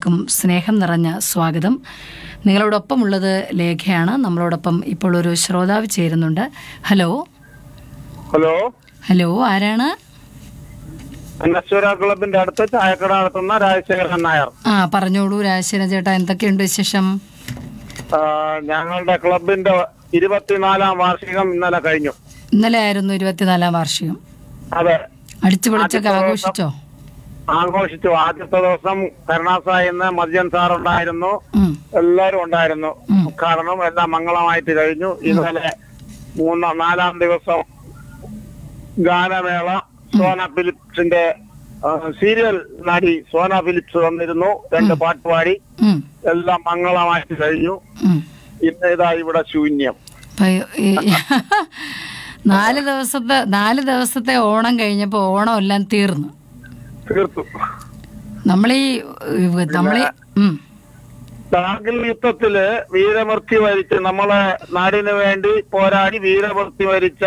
എല്ലാവർക്കും സ്നേഹം നിറഞ്ഞ സ്വാഗതം നിങ്ങളോടൊപ്പം ഉള്ളത് ലേഖയാണ് നമ്മളോടൊപ്പം ഇപ്പോൾ ഒരു ശ്രോതാവ് ചേരുന്നുണ്ട് ഹലോ ഹലോ ഹലോ ആരാണ് അന്നശ്വര ക്ലബിന്റെ അടുത്ത് ചായക്കട നടത്തുന്ന രാജശേഖരൻ നായർ ആ പറഞ്ഞോളൂ രാജശേഖരൻ ചേട്ടാ എന്തൊക്കെയുണ്ട് വിശേഷം ആ, ഞങ്ങളുടെ ക്ലബിന്റെ ഇരുപത്തിനാലാം വാർഷികം ഇന്നലെ കഴിഞ്ഞു ഇന്നലെ ആയിരുന്നു ഇരുപത്തിനാലാം വാർഷികം അതെ അടിച്ചു പൊളിച്ചൊക്കെ ആഘോഷിച്ചോ ആഘോഷിച്ചു ആദ്യത്തെ ദിവസം കരുണാസായി ഇന്ന് മദ്യൻ സാർ ഉണ്ടായിരുന്നു ഉം, എല്ലാരും ഉണ്ടായിരുന്നു ഉം. ഉദ്ഘാടനം എല്ലാം മംഗളമായിട്ട് കഴിഞ്ഞു ഇന്നലെ മൂന്നാം നാലാം ദിവസം ഗാനമേള സോന ഫിലിപ്സിന്റെ ആ, സീരിയൽ നടി സോന ഫിലിപ്സ് വന്നിരുന്നു രണ്ട് പാട്ട് പാടി ഉം, എല്ലാം മംഗളമായിട്ട് കഴിഞ്ഞു ഉം. ഇന്ന് ഇതാ ഇവിടെ ശൂന്യം അപ്പൊ ഈ- നാല് ദിവസത്തെ നാല് ദിവസത്തെ ഓണം കഴിഞ്ഞപ്പോൾ ഓണം എല്ലാം തീർന്നു തീർത്തു നമ്മളീ നമ്മളീ ഉം, കാർഗിൽ യുദ്ധത്തില് വീരമൃത്യു വരിച്ച് നമ്മളെ നാടിന് വേണ്ടി പോരാടി വീരമൃത്യു വരിച്ച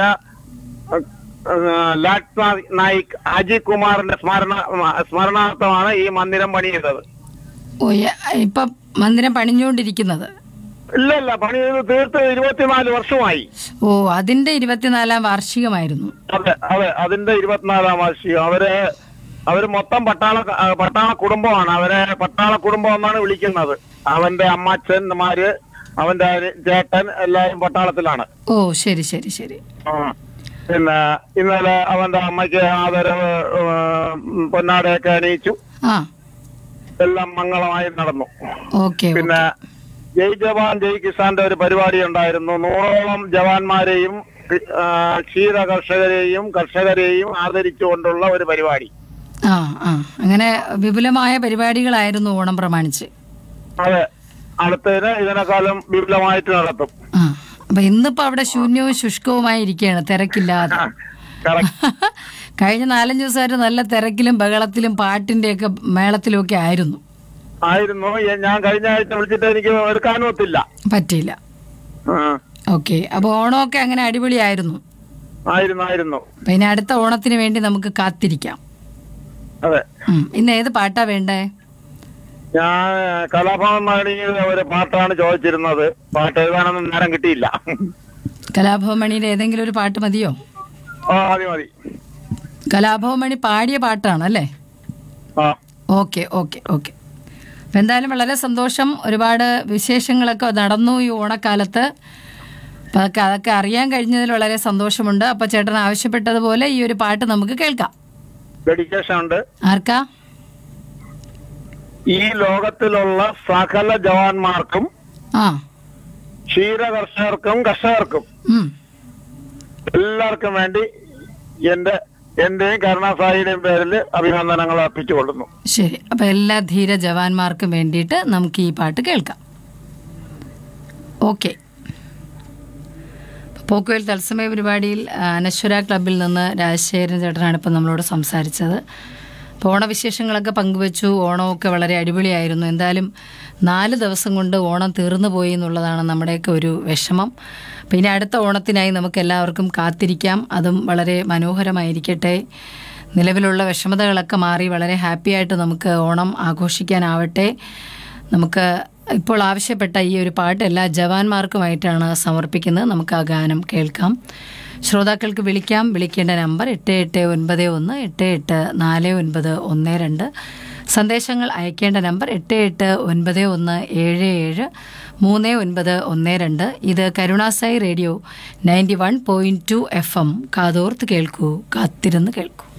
ലാറ്റ് നായിക് അജിത് കുമാറിന്റെ സ്മരണ സ്മരണാർത്ഥമാണ് ഈ മന്ദിരം പണിയുന്നത് ഓ, യ- ഇപ്പൊ മന്ദിരം പണിഞ്ഞുകൊണ്ടിരിക്കുന്നത് ഇല്ല ഇല്ല പണി ചെയ്ത് തീർത്ത് ഇരുപത്തിനാല് വർഷമായി ഓ അതിന്റെ ഇരുപത്തിനാലാം വാർഷികമായിരുന്നു അതെ അതെ അതിന്റെ ഇരുപത്തിനാലാം വാർഷികം അവര് അവര് മൊത്തം പട്ടാള ആ, പട്ടാള കുടുംബമാണ് അവരെ പട്ടാള കുടുംബം എന്നാണ് വിളിക്കുന്നത് അവന്റെ അമ്മച്ചന്മാര് അവന്റെ അരി- ചേട്ടൻ എല്ലാരും പട്ടാളത്തിലാണ് ഓ ശരി ശരി ശരി ആ. പിന്നെ ഇന്നലെ അവന്റെ അമ്മയ്ക്ക് ആദരവ് ഉം, പൊന്നാടയൊക്കെ അണിയിച്ചു ആ എല്ലാം മംഗളമായി നടന്നു ഓക്കെ പിന്നെ ജയ് ജവാൻ ജയ് കിസാന്റെ ഒരു പരിപാടി ഉണ്ടായിരുന്നു നൂറോളം ജവാന്മാരെയും ആ, ക്ഷീര കർഷകരെയും കർഷകരെയും ആദരിച്ചുകൊണ്ടുള്ള ഒരു പരിപാടി ആ ആ അങ്ങനെ വിപുലമായ പരിപാടികളായിരുന്നു ഓണം പ്രമാണിച്ച് അതെ അടുത്തതിന് ഇതിനെക്കാളും വിപുലമായിട്ട് നടത്തും ആ അപ്പൊ ഇന്നിപ്പോ അവിടെ ശൂന്യവും ശുഷ്കവുമായി ഇരിക്കുകയാണ് തിരക്കില്ലാതെ കറക്റ്റ് കഴിഞ്ഞ നാലഞ്ച് ദിവസമായിട്ട് നല്ല തിരക്കിലും ബഹളത്തിലും പാട്ടിന്റെയൊക്കെ മേളത്തിലും ഒക്കെ ആയിരുന്നു ആയിരുന്നു ഈ ഞാൻ കഴിഞ്ഞ ആഴ്ച വിളിച്ചിട്ട് എനിക്ക് എടുക്കാനും ഒത്തില്ല പറ്റിയില്ല ആ, ഓക്കെ അപ്പൊ ഓണമൊക്കെ അങ്ങനെ അടിപൊളിയായിരുന്നു ആയിരുന്നു ആയിരുന്നു അപ്പൊ ഇനി അടുത്ത ഓണത്തിന് വേണ്ടി നമുക്ക് കാത്തിരിക്കാം അതെ ഉം. ഇന്ന് ഏത് പാട്ടാ വേണ്ടേ ഞാൻ കലാഭവൻ മണിയുടെ ഒരു പാട്ടാണ് ചോദിച്ചിരുന്നത് പാട്ട് എഴുതാനൊന്നും നേരം കിട്ടിയില്ല കലാഭവമണിയുടെ ഏതെങ്കിലും ഒരു പാട്ട് മതിയോ ആ മതി മതി കലാഭവമണി പാടിയ പാട്ടാണ് അല്ലേ ആ ഓക്കെ ഓക്കെ ഓക്കെ അപ്പം എന്തായാലും വളരെ സന്തോഷം ഒരുപാട് വിശേഷങ്ങളൊക്കെ നടന്നു ഈ ഓണക്കാലത്ത് അപ്പം അതൊക്കെ അതൊക്കെ അറിയാൻ കഴിഞ്ഞതിൽ വളരെ സന്തോഷമുണ്ട് അപ്പം ചേട്ടൻ ആവശ്യപ്പെട്ടതുപോലെ ഈ ഒരു പാട്ട് നമുക്ക് കേൾക്കാം ഡെഡിക്കേഷൻ ഉണ്ട് ആർക്കാ ഈ ലോകത്തിലുള്ള സകല ജവാന്മാർക്കും ആ ക്ഷീര കർഷകർക്കും കർഷകർക്കും ഉം. എല്ലാവർക്കും വേണ്ടി എന്റെ എന്റെയും കരുണാസായിയുടെയും പേരിൽ അഭിനന്ദനങ്ങൾ അർപ്പിച്ചുകൊള്ളുന്നു ശരി അപ്പം എല്ലാ ധീര ജവാന്മാർക്കും വേണ്ടിയിട്ട് നമുക്ക് ഈ പാട്ട് കേൾക്കാം ഓക്കെ പോക്കുവൽ തത്സമയ പരിപാടിയിൽ ആ, അനശ്വര ക്ലബിൽ നിന്ന് രാജശേഖരൻ ചേട്ടനാണ് ഇപ്പം നമ്മളോട് സംസാരിച്ചത് അപ്പോൾ ഓണവിശേഷങ്ങളൊക്കെ പങ്കുവച്ചു ഓണമൊക്കെ വളരെ അടിപൊളിയായിരുന്നു എന്തായാലും നാല് ദിവസം കൊണ്ട് ഓണം തീർന്നു പോയി എന്നുള്ളതാണ് നമ്മുടെയൊക്കെ ഒരു വിഷമം പിന്നെ അടുത്ത ഓണത്തിനായി നമുക്ക് എല്ലാവർക്കും കാത്തിരിക്കാം അതും വളരെ മനോഹരമായിരിക്കട്ടെ നിലവിലുള്ള വിഷമതകളൊക്കെ മാറി വളരെ ഹാപ്പിയായിട്ട് നമുക്ക് ഓണം ആഘോഷിക്കാനാവട്ടെ നമുക്ക് ഇപ്പോൾ ആവശ്യപ്പെട്ട ഈ ഒരു പാട്ട് എല്ലാ ജവാന്മാർക്കുമായിട്ടാണ് സമർപ്പിക്കുന്നത് നമുക്ക് ആ ഗാനം കേൾക്കാം ശ്രോതാക്കൾക്ക് വിളിക്കാം വിളിക്കേണ്ട നമ്പർ എട്ട് എട്ട് ഒൻപത് ഒന്ന് എട്ട് എട്ട് നാല് ഒൻപത് ഒന്ന് രണ്ട് സന്ദേശങ്ങൾ അയക്കേണ്ട നമ്പർ എട്ട് എട്ട് ഒൻപത് ഒന്ന് ഏഴ് ഏഴ് മൂന്ന് ഒൻപത് ഒന്ന് രണ്ട് ഇത് കരുണാസായി radio ninety one point two F M കാതോർത്ത് കേൾക്കൂ കാത്തിരുന്ന് കേൾക്കൂ